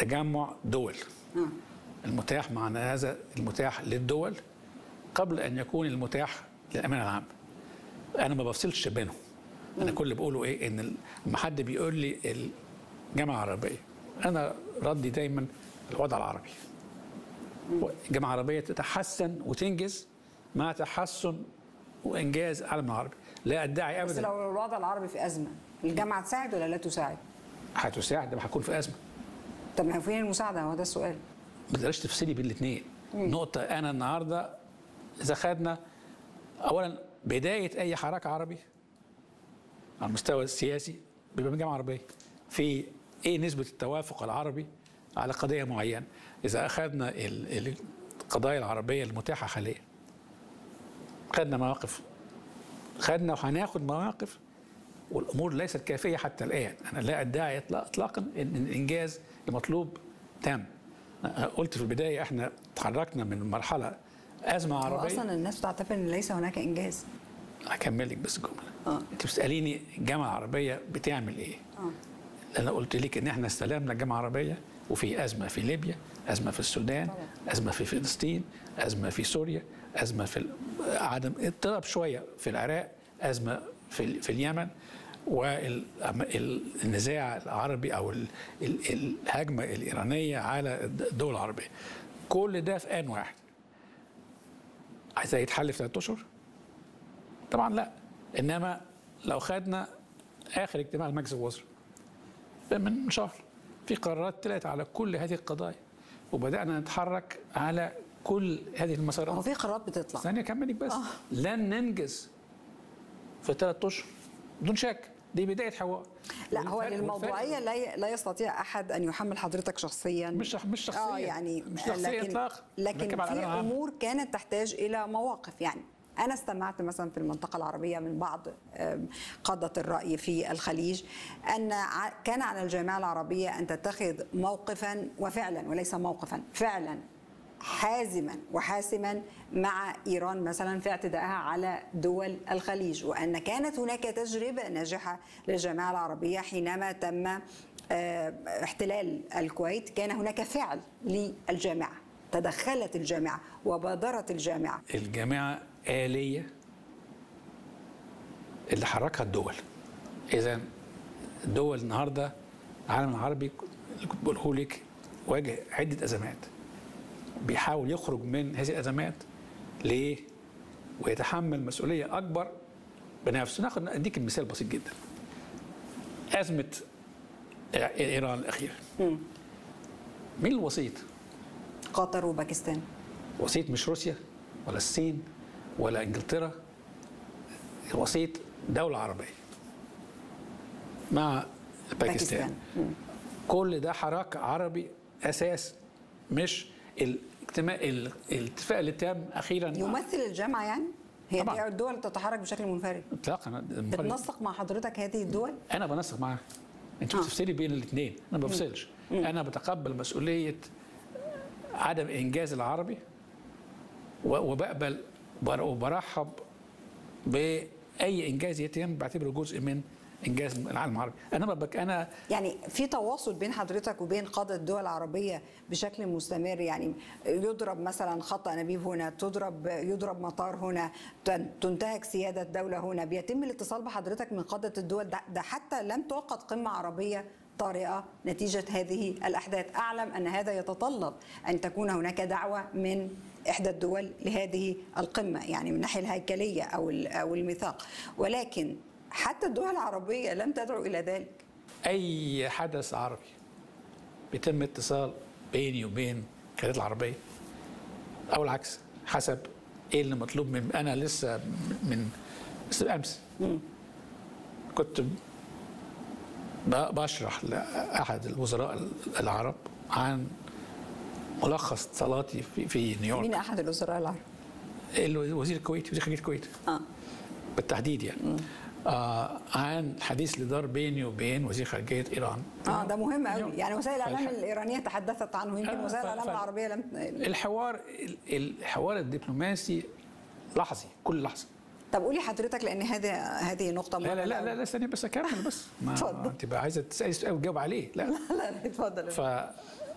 تجمع دول آه. المتاح معنى هذا المتاح للدول قبل ان يكون المتاح للامانه العامه انا ما بفصلش بينهم انا كل اللي بقوله ايه ان لما حد بيقول لي الجامعه العربيه انا ردي دايما الوضع العربي الجامعه العربيه تتحسن وتنجز مع تحسن وانجاز العالم العربي لا ادعي بس ابدا لو الوضع العربي في ازمه الجامعه تساعد ولا لا تساعد؟ هتساعد لما هتكون في ازمه طب ما هو فين المساعده هو ده السؤال ما تقدرش تفصلي بين الاثنين نقطة أنا النهاردة إذا خدنا أولا بداية أي حركة عربي على المستوى السياسي بيبقى من جامعة عربية في إيه نسبة التوافق العربي على قضية معينة إذا أخذنا ال- ال- القضايا العربية المتاحة حاليا خدنا مواقف خدنا وهناخد مواقف والامور ليست كافيه حتى الان انا لا ادعي إطلاق- اطلاقا ان الانجاز المطلوب تم أنا قلت في البدايه احنا تحركنا من مرحله ازمه هو عربيه اصلا الناس بتعتبر ان ليس هناك انجاز هكمل لك بس الجمله آه. انت بتساليني الجامعه العربيه بتعمل ايه اه انا قلت لك ان احنا استلمنا الجامعه العربيه وفي ازمه في ليبيا ازمه في السودان طبعا. ازمه في فلسطين ازمه في سوريا ازمه في ال- عدم اضطراب شويه في العراق ازمه في ال- في اليمن والنزاع العربي او ال- ال- الهجمه الايرانيه على الدول العربيه كل ده في ان واحد عايز يتحل في ثلاث اشهر طبعا لا انما لو خدنا اخر اجتماع لمجلس الوزراء من شهر في قرارات طلعت على كل هذه القضايا وبدانا نتحرك على كل هذه هو المسارات في قرارات بتطلع ثانيه كملك بس آه. لن ننجز في ثلاث اشهر بدون شك دي بدايه حوار لا هو والفرق- للموضوعيه والفرق لا لا يستطيع احد ان يحمل حضرتك شخصيا مش مش شخصيه اه يعني مش شخصيه لكن اطلاقا لكن بتكلم على في الأمانة العامة. امور كانت تحتاج الى مواقف يعني انا استمعت مثلا في المنطقه العربيه من بعض آم، قاده الراي في الخليج ان ع- كان على الجامعه العربيه ان تتخذ موقفا وفعلا وليس موقفا فعلا حازما وحاسما مع ايران مثلا في اعتدائها على دول الخليج وان كانت هناك تجربه ناجحه للجامعه العربيه حينما تم آه، احتلال الكويت كان هناك فعل للجامعه تدخلت الجامعه وبادرت الجامعه الجامعة آلية اللي حركها الدول إذا الدول النهاردة العالم العربي اللي كنت بقوله لك واجه عدة أزمات بيحاول يخرج من هذه الأزمات ليه؟ ويتحمل مسؤولية أكبر بنفسه ناخد أديك مثال بسيط جدا أزمة إيران الأخيرة مين الوسيط؟ قطر وباكستان وسيط مش روسيا ولا الصين ولا انجلترا الوسيط دولة عربية مع باكستان باكستان. مم. كل ده حراك عربي أساس مش الاجتماع ال- الاتفاق اللي تم أخيرا يمثل الجامعه يعني هي طبعاً. دي الدول تتحرك بشكل منفرد اطلاقا المفروض- بتنسق مع حضرتك هذه الدول انا بنسق معاها انت آه. بتفصلي بين الاثنين انا ما بفصلش انا بتقبل مسؤوليه عدم انجاز العربي و- وبقبل بر- وبرحب باي انجاز يتم بعتبره جزء من انجاز العالم العربي انا ما بك انا يعني في تواصل بين حضرتك وبين قادة الدول العربية بشكل مستمر يعني يضرب مثلا خط أنابيب هنا تضرب يضرب مطار هنا تن- تنتهك سيادة دولة هنا بيتم الاتصال بحضرتك من قادة الدول ده, ده حتى لم تعقد قمة عربية طارئة نتيجة هذه الأحداث أعلم أن هذا يتطلب أن تكون هناك دعوة من إحدى الدول لهذه القمة يعني من الناحية الهيكلية أو ال- أو الميثاق ولكن حتى الدول العربية لم تدعو إلى ذلك اي حدث عربي بيتم اتصال بيني وبين القيادات العربيه او العكس حسب ايه اللي مطلوب من انا لسه من لسه امس كنت ب- بشرح لاحد الوزراء العرب عن ملخص اتصالاتي في, في نيويورك مين أحد الوزراء العرب؟ الوزير الكويتي وزير خارجيه الكويت آه. بالتحديد يعني آه عن حديث اللي دار بيني وبين وزير خارجيه ايران اه ده مهم قوي يعني وسائل الاعلام فالح- الايرانيه تحدثت عنه يمكن آه، وسائل ف- الاعلام ف- العربيه لم الحوار ال- الحوار الدبلوماسي لحظي كل لحظه طب قولي حضرتك لان هذه هذه نقطه لا مهمه لا لا أوي. لا, لا ثانيه بس اكمل بس ما اتفضل. انت بقى عايزه تسالي سؤال وتجاوب عليه لا لا لا اتفضل ف